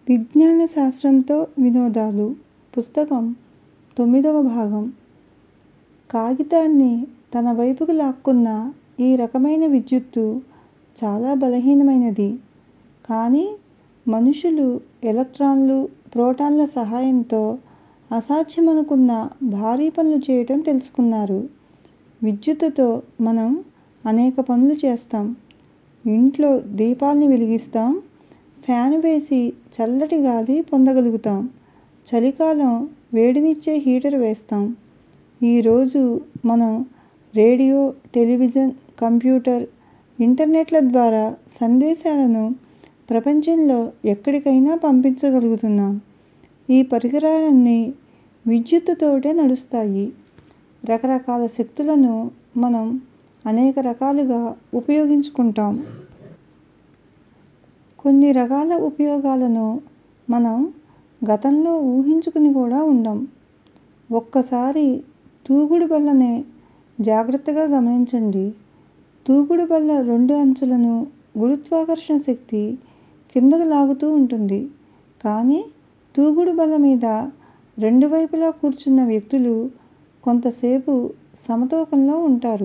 విజ్ఞాన శాస్త్రంతో వినోదాలు పుస్తకం తొమ్మిదవ భాగం కాగితాన్ని తన వైపుకు లాక్కున్న ఈ రకమైన విద్యుత్తు చాలా బలహీనమైనది కానీ మనుషులు ఎలక్ట్రాన్లు ప్రోటాన్ల సహాయంతో అసాధ్యమనుకున్న భారీ పనులు చేయటం తెలుసుకున్నారు విద్యుత్తుతో మనం అనేక పనులు చేస్తాం ఇంట్లో దీపాల్ని వెలిగిస్తాం ఫ్యాను వేసి చల్లటి గాలి పొందగలుగుతాం చలికాలం వేడినిచ్చే హీటర్ వేస్తాం ఈరోజు మనం రేడియో టెలివిజన్ కంప్యూటర్ ఇంటర్నెట్ల ద్వారా సందేశాలను ప్రపంచంలో ఎక్కడికైనా పంపించగలుగుతున్నాం ఈ పరికరాలన్నీ విద్యుత్తుతోటే నడుస్తాయి రకరకాల శక్తులను మనం అనేక రకాలుగా ఉపయోగించుకుంటాం కొన్ని రకాల ఉపయోగాలను మనం గతంలో ఊహించుకుని కూడా ఉండం ఒక్కసారి తూగుడు బల్లనే జాగ్రత్తగా గమనించండి తూగుడు బల్ల రెండు అంచులను గురుత్వాకర్షణ శక్తి కిందకు లాగుతూ ఉంటుంది కానీ తూగుడు బల్ల మీద రెండు వైపులా కూర్చున్న వ్యక్తులు కొంతసేపు సమతూకంలో ఉంటారు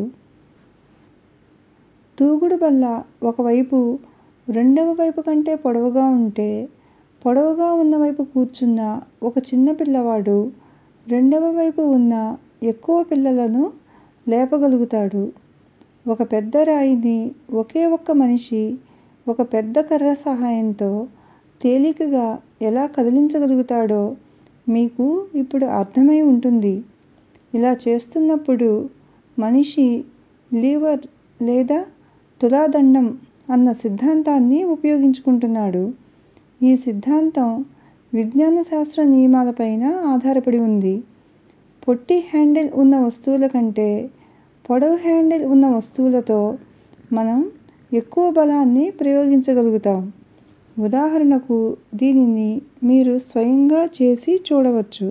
తూగుడు బల్ల ఒక వైపు రెండవ వైపు కంటే పొడవుగా ఉంటే పొడవుగా ఉన్న వైపు కూర్చున్న ఒక చిన్న పిల్లవాడు రెండవ వైపు ఉన్న ఎక్కువ పిల్లలను లేపగలుగుతాడు ఒక పెద్ద రాయిని ఒకే ఒక్క మనిషి ఒక పెద్ద కర్ర సహాయంతో తేలికగా ఎలా కదిలించగలుగుతాడో మీకు ఇప్పుడు అర్థమై ఉంటుంది ఇలా చేస్తున్నప్పుడు మనిషి లీవర్ లేదా తులాదండం అన్న సిద్ధాంతాన్ని ఉపయోగించుకుంటున్నాడు ఈ సిద్ధాంతం విజ్ఞాన శాస్త్ర నియమాలపైన ఆధారపడి ఉంది పొట్టి హ్యాండిల్ ఉన్న వస్తువుల కంటే పొడవు హ్యాండిల్ ఉన్న వస్తువులతో మనం ఎక్కువ బలాన్ని ప్రయోగించగలుగుతాం ఉదాహరణకు దీనిని మీరు స్వయంగా చేసి చూడవచ్చు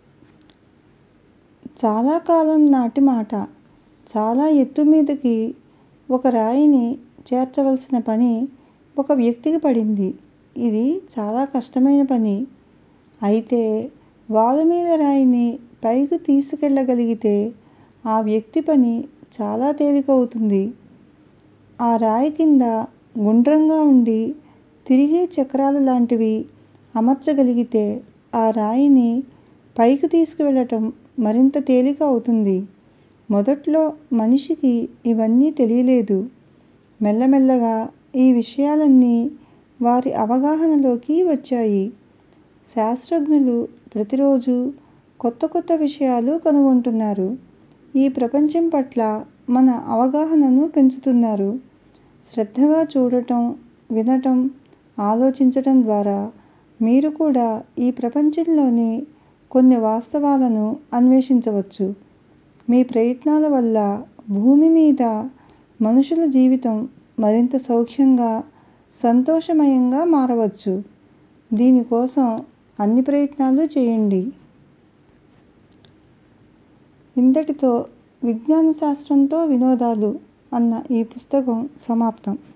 చాలా కాలం నాటి మాట చాలా ఎత్తు మీదకి ఒక రాయిని చేర్చవలసిన పని ఒక వ్యక్తికి పడింది ఇది చాలా కష్టమైన పని అయితే వాలు మీద రాయిని పైకి తీసుకెళ్ళగలిగితే ఆ వ్యక్తి పని చాలా తేలిక అవుతుంది ఆ రాయి కింద గుండ్రంగా ఉండి తిరిగే చక్రాల లాంటివి అమర్చగలిగితే ఆ రాయిని పైకి తీసుకువెళ్ళటం మరింత తేలిక అవుతుంది మొదట్లో మనిషికి ఇవన్నీ తెలియలేదు మెల్లమెల్లగా ఈ విషయాలన్నీ వారి అవగాహనలోకి వచ్చాయి శాస్త్రజ్ఞులు ప్రతిరోజూ కొత్త కొత్త విషయాలు కనుగొంటున్నారు ఈ ప్రపంచం పట్ల మన అవగాహనను పెంచుతున్నారు శ్రద్ధగా చూడటం వినటం ఆలోచించటం ద్వారా మీరు కూడా ఈ ప్రపంచంలోని కొన్ని వాస్తవాలను అన్వేషించవచ్చు మీ ప్రయత్నాల వల్ల భూమి మీద మనుషుల జీవితం మరింత సౌఖ్యంగా సంతోషమయంగా మారవచ్చు దీని కోసం అన్ని ప్రయత్నాలు చేయండి ఇంతటితో విజ్ఞాన శాస్త్రంతో వినోదాలు అన్న ఈ పుస్తకం సమాప్తం